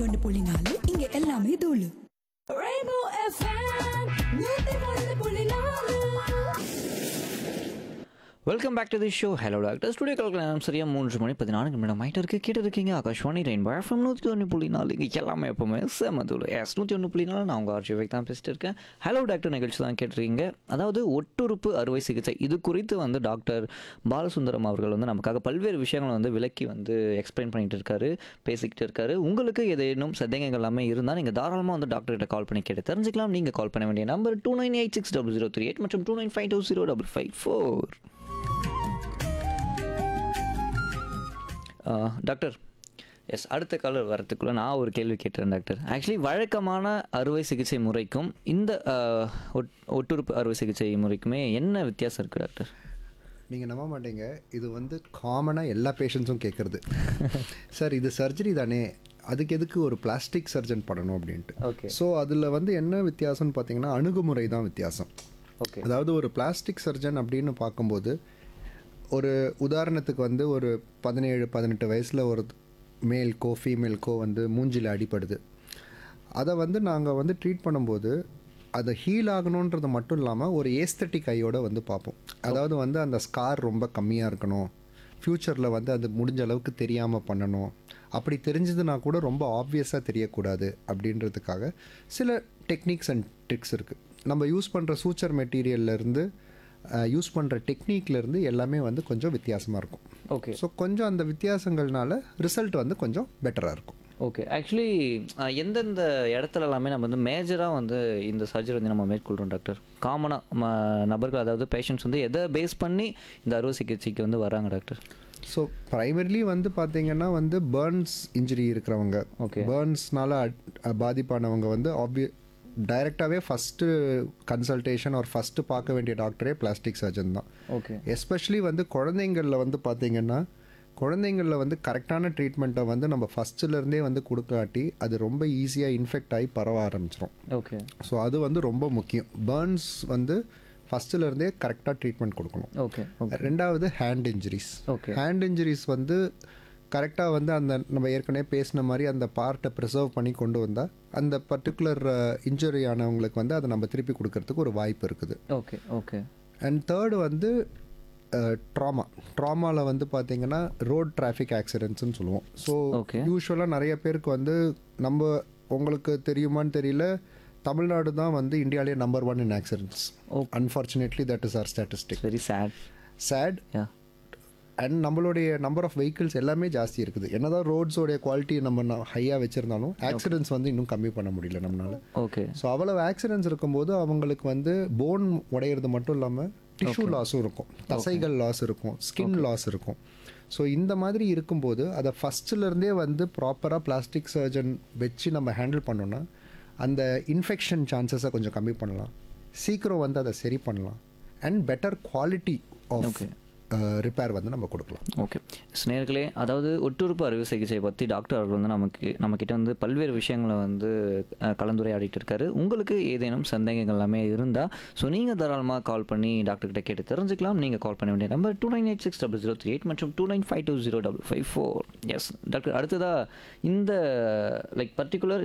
ஒன்று புள்ளி நாலு இங்க எல்லாமே தூளு Rainbow FM, நூத்தி ஒன்று புள்ளி நாலு welcome back to the show hello doctor studio கலக்கலாம் சரியா மூன்று மணி பதினான்கு நிமிடம் ஆகிட்டு இருக்கு கேட்டு இருக்கீங்க ஆகாஷ்வாணி ரெயின் எஃப்எம் நூற்றி ஒன்று புள்ளி நாலு இங்கே எல்லாமே எப்பவுமே செமதூள் எஸ் நூற்றி ஒன்று புள்ளி நாலு நான் உங்கள் ஆர்ஜி தான் பேசிட்டு இருக்கேன் ஹலோ டாக்டர் நிகழ்ச்சி தான் கேட்டிருக்கீங்க அதாவது ஒட்டுறுப்பு அறுவை சிகிச்சை இது குறித்து வந்து டாக்டர் பாலசுந்தரம் அவர்கள் வந்து நமக்காக பல்வேறு விஷயங்களை வந்து விளக்கி வந்து எக்ஸ்பிளைன் பண்ணிட்டு இருக்காரு பேசிக்கிட்டு இருக்காரு உங்களுக்கு ஏதேனும் சந்தேகங்கள் எல்லாமே இருந்தால் நீங்கள் தாராளமாக வந்து டாக்டர்கிட்ட கால் பண்ணி கேட்டு தெரிஞ்சுக்கலாம் நீங்கள் கால் பண்ண வேண்டிய number two nine eight six double zero three eight மற்றும் two nine five two zero double five four doctor S அடுத்த காலர் வரத்துக்குள்ளே நான் ஒரு கேள்வி கேட்டுறேன் டாக்டர் ஆக்சுவலி வழக்கமான அறுவை சிகிச்சை முறைக்கும் இந்த ஆஹ், ஒட்- ஒட்டுறுப்பு அறுவை சிகிச்சை முறைக்குமே என்ன வித்தியாசம் இருக்குது டாக்டர் நீங்கள் நம்ப மாட்டீங்க இது வந்து காமனாக எல்லா பேஷண்ட்ஸும் கேட்குறது சார் இது சர்ஜரி தானே அதுக்கு எதுக்கு ஒரு பிளாஸ்டிக் சர்ஜன் பண்ணணும் அப்படின்ட்டு ஓகே ஸோ அதில் வந்து என்ன வித்தியாசம்னு பார்த்தீங்கன்னா அணுகுமுறை தான் வித்தியாசம் ஓகே அதாவது ஒரு பிளாஸ்டிக் சர்ஜன் அப்படின்னு பார்க்கும்போது ஒரு உதாரணத்துக்கு வந்து ஒரு பதினேழு பதினெட்டு வயசில் ஒரு மேல்க்கோ ஃபீமேல்க்கோ வந்து மூஞ்சில் அடிப்படுது அதை வந்து நாங்கள் வந்து ட்ரீட் பண்ணும்போது அதை ஹீல் ஆகணுன்றது மட்டும் இல்லாமல் ஒரு ஏஸ்தட்டிக் ஐயோட வந்து பார்ப்போம் அதாவது வந்து அந்த ஸ்கார் ரொம்ப கம்மியாக இருக்கணும் ஃப்யூச்சரில் வந்து அது முடிஞ்ச அளவுக்கு தெரியாமல் பண்ணணும் அப்படி தெரிஞ்சதுன்னா கூட ரொம்ப ஆப்வியஸாக தெரியக்கூடாது அப்படின்றதுக்காக சில டெக்னிக்ஸ் அண்ட் ட்ரிக்ஸ் இருக்குது நம்ம யூஸ் பண்ணுற சூச்சர் மெட்டீரியல்லேருந்து யூஸ் பண்ணுற டெக்னிக்லேருந்து எல்லாமே வந்து கொஞ்சம் வித்தியாசமாக இருக்கும் ஓகே ஸோ கொஞ்சம் அந்த வித்தியாசங்கள்னால ரிசல்ட் வந்து கொஞ்சம் பெட்டராக இருக்கும் ஓகே ஆக்சுவலி எந்தெந்த இடத்துல எல்லாமே நம்ம வந்து மேஜராக வந்து இந்த சர்ஜரி வந்து நம்ம மேற்கொள்கிறோம் டாக்டர் காமனாக நபர்கள் அதாவது பேஷண்ட்ஸ் வந்து எதை பேஸ் பண்ணி இந்த அறுவை சிகிச்சைக்கு வந்து வராங்க டாக்டர் ஸோ ப்ரைமரிலி வந்து பார்த்தீங்கன்னா வந்து பேர்ன்ஸ் இன்ஜுரி இருக்கிறவங்க Okay. பேர்ன்ஸ்னால பாதிப்பானவங்க வந்து ஆப்விய டைரெக்டாகவே ஃபஸ்ட்டு கன்சல்டேஷன் ஒரு ஃபஸ்ட்டு பார்க்க வேண்டிய டாக்டரே பிளாஸ்டிக் சர்ஜன் தான் ஓகே எஸ்பெஷலி வந்து குழந்தைங்களில் வந்து பார்த்தீங்கன்னா குழந்தைங்களில் வந்து கரெக்டான ட்ரீட்மெண்ட்டை வந்து நம்ம ஃபஸ்ட்டுலேருந்தே வந்து கொடுக்காட்டி அது ரொம்ப ஈஸியாக இன்ஃபெக்ட் ஆகி பரவ ஆரம்பிச்சிரும் ஓகே ஸோ அது வந்து ரொம்ப முக்கியம் பேர்ன்ஸ் வந்து ஃபஸ்ட்டுலேருந்தே கரெக்டாக ட்ரீட்மெண்ட் கொடுக்கணும் ஓகே ஓகே ரெண்டாவது hand injuries Okay. Hand injuries வந்து கரெக்டாக வந்து அந்த நம்ம ஏற்கனவே பேசின மாதிரி அந்த பார்ட்டை ப்ரிசர்வ் பண்ணி கொண்டு வந்தால் அந்த பர்டிகுலர் இன்ஜுரி ஆனவங்களுக்கு வந்து அதை நம்ம திருப்பி கொடுக்கறதுக்கு ஒரு வாய்ப்பு இருக்குது ஓகே ஓகே அண்ட் தேர்டு வந்து ட்ராமா ட்ராமாவில் வந்து பார்த்தீங்கன்னா ரோட் டிராஃபிக் ஆக்சிடென்ட்ஸ்னு சொல்லுவோம் ஸோ Okay. யூஸ்வலாக நிறைய பேருக்கு வந்து நம்ம உங்களுக்கு தெரியுமான்னு தெரியல தமிழ்நாடு தான் வந்து இந்தியாவிலே number one in accidents Okay. Unfortunately that is R statistic very sad chat yeah and நம்மளுடைய நம்பர் ஆஃப் வெஹிக்கிள்ஸ் எல்லாமே ஜாஸ்தி இருக்குது என்னதான் ரோட்ஸோடைய குவாலிட்டி நம்ம ஹையாக வச்சுருந்தாலும் ஆக்சிடென்ட்ஸ் வந்து இன்னும் கம்மி பண்ண முடியல நம்மளால ஓகே ஸோ அவ்வளவு ஆக்சிடென்ட்ஸ் இருக்கும்போது அவங்களுக்கு வந்து போன் உடையிறது மட்டும் இல்லாமல் டிஷ்யூ லாஸும் இருக்கும் தசைகள் லாஸ் இருக்கும் ஸ்கின் லாஸ் இருக்கும் ஸோ இந்த மாதிரி இருக்கும்போது அதை ஃபஸ்ட்டுலேருந்தே வந்து ப்ராப்பராக பிளாஸ்டிக் சர்ஜன் வச்சு நம்ம ஹேண்டில் பண்ணோன்னா அந்த இன்ஃபெக்ஷன் சான்சஸை கொஞ்சம் கம்மி பண்ணலாம் சீக்கிரம் வந்து அதை சரி பண்ணலாம் and better quality of repair வந்து நம்ம கொடுக்கலாம் ஓகே நேர்களே அதாவது ஒட்டுறுப்பு அறுவை சிகிச்சை பற்றி டாக்டர் அவர்கள் வந்து நமக்கு நம்மக்கிட்ட வந்து பல்வேறு விஷயங்களை வந்து அஹ், கலந்துரையாடிட்டு இருக்காரு உங்களுக்கு ஏதேனும் சந்தேகங்கள் எல்லாமே இருந்தால் ஸோ நீங்கள் தாராளமாக கால் பண்ணி டாக்டர்கிட்ட கேட்டு தெரிஞ்சுக்கலாம் நீங்கள் கால் பண்ண வேண்டிய number two nine eight six double zero three eight மற்றும் two nine five two zero double five four S doctor அடுத்ததாக இந்த லைக் பர்டிகுலர்